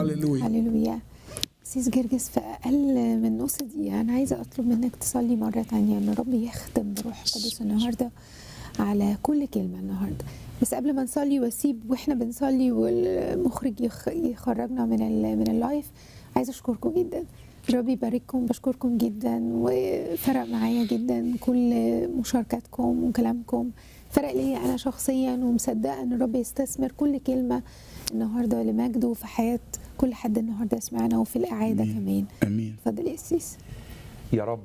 هللويا هللويا سيس جرجس في اقل من نص دقيقه انا عايزه اطلب منك تصلي مره تانية ان الرب يختم بروح القدس النهارده على كل كلمه النهارده بس قبل ما نصلي واسيب واحنا بنصلي والمخرج يخ- يخرجنا من ال- من اللايف عايزه اشكركم جدا الرب يبارككم بشكركم جدا وفرق معايا جدا كل مشاركاتكم وكلامكم فرق ليا انا شخصيا ومصدقه ان الرب يستثمر كل كلمه النهارده لمجده في حياه كل حد النهارده سمعنا وفي الاعاده آمين. كمان امين اتفضل يا سيس يا رب